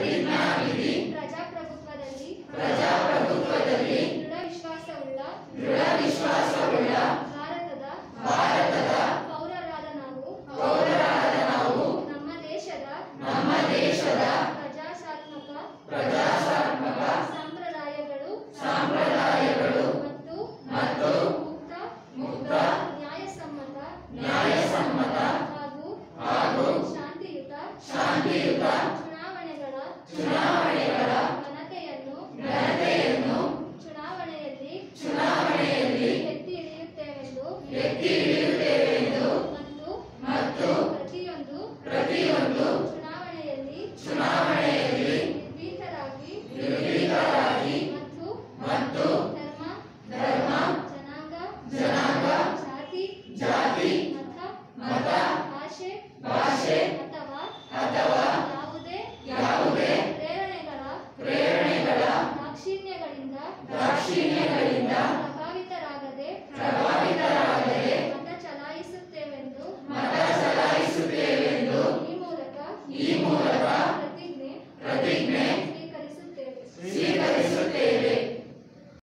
ಪ್ರಜಾಪ್ರಭುತ್ವದಲ್ಲಿ ಪ್ರಜಾಪ್ರಭುತ್ವದಲ್ಲಿ ದೃಢ ವಿಶ್ವಾಸವುಳ್ಳ ದೃಢ ವಿಶ್ವಾಸವುಳ್ಳ ಭಾರತದ ಭಾರತದ ಪೌರರಾದ ನಾವು ಪೌರರಾದ ನಾವು ನಮ್ಮ ದೇಶದ ನಮ್ಮ ದೇಶದ ಪ್ರಜಾಸತ್ತಾತ್ಮಕ ಪ್ರಜಾಸತ್ತಾತ್ಮಕ ಸಂಪ್ರದಾಯಗಳು ಸಂಪ್ರದಾಯಗಳು ಮತ್ತು ಮತ್ತು ಮುಕ್ತ ಮುಕ್ತ ನ್ಯಾಯಸಮ್ಮತ ನ್ಯಾಯಸಮ್ಮತ ಹಾಗೂ ಹಾಗೂ ಶಾಂತಿಯುತ ಶಾಂತಿಯುತ ಚುನಾವಣೆಗಳ ಚುನಾವಣೆಗಳ ಘನತೆಯನ್ನು ಘನತೆಯನ್ನು ಚುನಾವಣೆಯಲ್ಲಿ ಚುನಾವಣೆಯಲ್ಲಿ ಎತ್ತಿ ಹಿಡಿಯುತ್ತೇವೆಂದು ಎತ್ತಿ ಹಿಡಿಯುತ್ತೇವೆಂದು ಮತ್ತು ಮತ್ತು ಪ್ರತಿಯೊಂದು ಪ್ರತಿಯೊಂದು ಚುನಾವಣೆಯಲ್ಲಿ ಚುನಾವಣೆಯಲ್ಲಿ ನಿರ್ಭೀತರಾಗಿ ನಿರ್ಭೀತರಾಗಿ ಮತ್ತು ಮತ್ತು ಧರ್ಮ ಧರ್ಮ ಜನಾಂಗ ಜನಾಂಗ ಜಾತಿ ಜಾತಿ ಮತ ಮತ ಭಾಷೆ ಭಾಷೆ ಅಥವಾ ಅಥವಾ ಯಾವುದೇ ಯಾವುದೇ ಪ್ರೇರಣೆಗಳ ಪ್ರೇರಣೆಗಳ ದಾಕ್ಷಿಣ್ಯಗಳಿಂದ ದಾಕ್ಷಿಣ್ಯಗಳಿಂದ